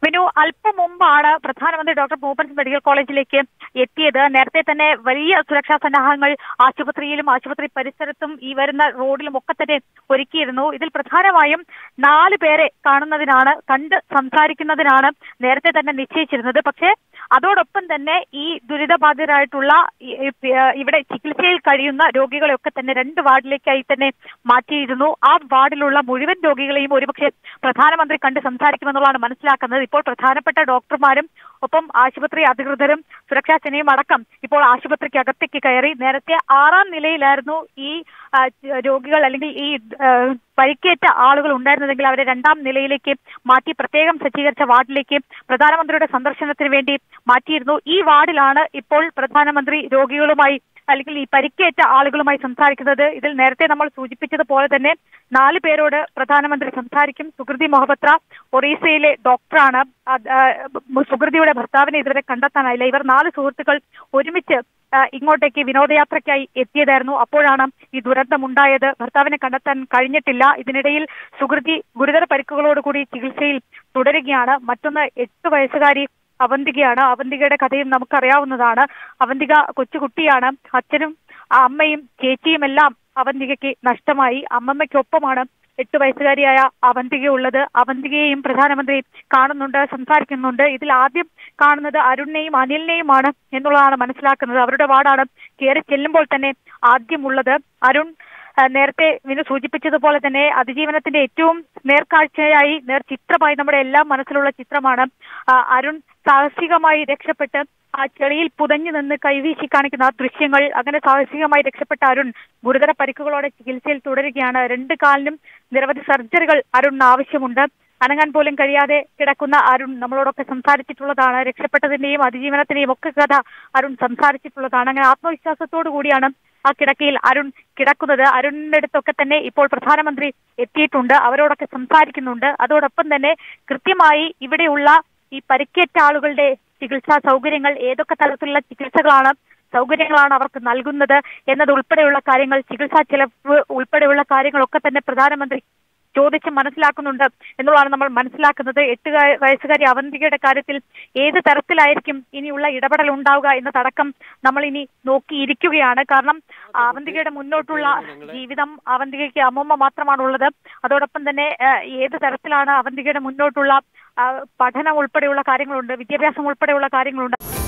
വിനു അല്പം മുമ്പാണ് പ്രധാനമന്ത്രി ഡോക്ടർ മൂപ്പൻസ് മെഡിക്കൽ കോളേജിലേക്ക് എത്തിയത് നേരത്തെ തന്നെ വലിയ സുരക്ഷാ സന്നാഹങ്ങൾ ആശുപത്രിയിലും ആശുപത്രി പരിസരത്തും ഈ വരുന്ന റോഡിലും ഒക്കെ തന്നെ ഒരുക്കിയിരുന്നു ഇതിൽ പ്രധാനമായും നാല് പേരെ കാണുന്നതിനാണ് കണ്ട് സംസാരിക്കുന്നതിനാണ് നേരത്തെ തന്നെ നിശ്ചയിച്ചിരുന്നത് പക്ഷേ അതോടൊപ്പം തന്നെ ഈ ദുരിതബാധിതരായിട്ടുള്ള ഈ- ഈ- ഇവിടെ ചികിത്സയിൽ കഴിയുന്ന രോഗികളെയൊക്കെ തന്നെ രണ്ട് വാർഡിലേക്കായി തന്നെ മാറ്റിയിരുന്നു ആ വാർഡിലുള്ള മുഴുവൻ രോഗികളെയും ഒരുപക്ഷെ പ്രധാനമന്ത്രി കണ്ട് സംസാരിക്കുമെന്നുള്ളതാണ് മനസ്സിലാക്കുന്നത് ഇപ്പോൾ പ്രധാനപ്പെട്ട ഡോക്ടർമാരും ഒപ്പം ആശുപത്രി അധികൃതരും സുരക്ഷാ സേനയും അടക്കം ഇപ്പോൾ ആശുപത്രിക്ക് അകത്തേക്ക് കയറി നേരത്തെ ആറാം നിലയിലായിരുന്നു ഈ ആ, രോഗികൾ അല്ലെങ്കിൽ ഈ ആ, പരിക്കേറ്റ ആളുകൾ ഉണ്ടായിരുന്നതെങ്കിൽ അവരെ രണ്ടാം നിലയിലേക്ക് മാറ്റി പ്രത്യേകം സജ്ജീകരിച്ച വാർഡിലേക്ക് പ്രധാനമന്ത്രിയുടെ സന്ദർശനത്തിന് വേണ്ടി മാറ്റിയിരുന്നു ഈ വാർഡിലാണ് ഇപ്പോൾ പ്രധാനമന്ത്രി രോഗികളുമായി അല്ലെങ്കിൽ ഈ പരിക്കേറ്റ ആളുകളുമായി സംസാരിക്കുന്നത് ഇതിൽ നേരത്തെ നമ്മൾ സൂചിപ്പിച്ചതുപോലെ തന്നെ നാല് പേരോട് പ്രധാനമന്ത്രി സംസാരിക്കും സുകൃതി മൊഹബത്ര ഒറീസയിലെ ഡോക്ടറാണ് അത്, ആ, സുകൃതിയുടെ ഭർത്താവിനെ ഇതുവരെ കണ്ടെത്താനായില്ല ഇവർ നാല് സുഹൃത്തുക്കൾ ഒരുമിച്ച് ആ, ഇങ്ങോട്ടേക്ക് വിനോദയാത്രയ്ക്കായി എത്തിയതായിരുന്നു അപ്പോഴാണ് ഈ ദുരന്തമുണ്ടായത് ഭർത്താവിനെ കണ്ടെത്താൻ കഴിഞ്ഞിട്ടില്ല ഇതിനിടയിൽ സുകൃതി ഗുരുതര പരിക്കുകളോടുകൂടി ചികിത്സയിൽ തുടരുകയാണ് മറ്റൊന്ന് എട്ട് വയസ്സുകാരി അവന്തികയാണ് അവന്തികയുടെ കഥയും നമുക്കറിയാവുന്നതാണ് അവന്തിക കൊച്ചുകുട്ടിയാണ് അച്ഛനും ആ അമ്മയും ചേച്ചിയും എല്ലാം അവന്തികയ്ക്ക് നഷ്ടമായി അമ്മമ്മയ്ക്കൊപ്പമാണ് എട്ട് വയസ്സുകാരിയായ അവന്തിക ഉള്ളത് അവന്തികയെയും പ്രധാനമന്ത്രി കാണുന്നുണ്ട് സംസാരിക്കുന്നുണ്ട് ഇതിൽ ആദ്യം കാണുന്നത് അരുണിനെയും അനിലിനെയുമാണ് എന്നുള്ളതാണ് മനസ്സിലാക്കുന്നത് അവരുടെ വാർഡാണ് കയറി ചെല്ലുമ്പോൾ തന്നെ ആദ്യമുള്ളത് അരുൺ ആ, നേരത്തെ വിനു സൂചിപ്പിച്ചതുപോലെ തന്നെ അതിജീവനത്തിന്റെ ഏറ്റവും നേർക്കാഴ്ചയായി നേർചിത്രമായി നമ്മുടെ എല്ലാം മനസ്സിലുള്ള ചിത്രമാണ് ആ, അരുൺ സാഹസികമായി രക്ഷപ്പെട്ട് ആ ചെളിയിൽ പുതഞ്ഞു നിന്ന് കൈവീശി കാണിക്കുന്ന ആ ദൃശ്യങ്ങൾ അങ്ങനെ സാഹസികമായി രക്ഷപ്പെട്ട അരുൺ ഗുരുതര പരിക്കുകളോടെ ചികിത്സയിൽ തുടരുകയാണ് രണ്ട് കാലിനും നിരവധി സർജറികൾ അരുണിന് ആവശ്യമുണ്ട് അനങ്ങാൻ പോലും കഴിയാതെ കിടക്കുന്ന അരുൺ നമ്മളോടൊക്കെ സംസാരിച്ചിട്ടുള്ളതാണ് രക്ഷപ്പെട്ടതിന്റെയും അതിജീവനത്തിന്റെയും ഒക്കെ കഥ അരുൺ സംസാരിച്ചിട്ടുള്ളതാണ് അങ്ങനെ ആത്മവിശ്വാസത്തോടു കൂടിയാണ് ആ കിടക്കയിൽ അരുൺ കിടക്കുന്നത് അരുണിന്റെ അടുത്തൊക്കെ തന്നെ ഇപ്പോൾ പ്രധാനമന്ത്രി എത്തിയിട്ടുണ്ട് അവരോടൊക്കെ സംസാരിക്കുന്നുണ്ട് അതോടൊപ്പം തന്നെ കൃത്യമായി ഇവിടെയുള്ള ഈ പരിക്കേറ്റ ആളുകളുടെ ചികിത്സാ സൗകര്യങ്ങൾ ഏതൊക്കെ തരത്തിലുള്ള ചികിത്സകളാണ് സൗകര്യങ്ങളാണ് അവർക്ക് നൽകുന്നത് എന്നത് ഉൾപ്പെടെയുള്ള കാര്യങ്ങൾ ചികിത്സാ ചെലവ് ഉൾപ്പെടെയുള്ള കാര്യങ്ങളൊക്കെ തന്നെ പ്രധാനമന്ത്രി ചോദിച്ച് മനസ്സിലാക്കുന്നുണ്ട് എന്നുള്ളതാണ് നമ്മൾ മനസ്സിലാക്കുന്നത് എട്ട് കാ- വയസ്സുകാരി അവന്തികയുടെ കാര്യത്തിൽ ഏത് തരത്തിലായിരിക്കും ഇനിയുള്ള ഇടപെടൽ ഉണ്ടാവുക എന്നതടക്കം നമ്മൾ ഇനി നോക്കിയിരിക്കുകയാണ് കാരണം അവന്തികയുടെ മുന്നോട്ടുള്ള ജീവിതം അവന്തികയ്ക്ക് അമ്മമ്മ മാത്രമാണുള്ളത് അതോടൊപ്പം തന്നെ ആ, ഏത് തരത്തിലാണ് അവന്തികയുടെ മുന്നോട്ടുള്ള ആ, പഠനം ഉൾപ്പെടെയുള്ള കാര്യങ്ങളുണ്ട് വിദ്യാഭ്യാസം ഉൾപ്പെടെയുള്ള കാര്യങ്ങളുണ്ട്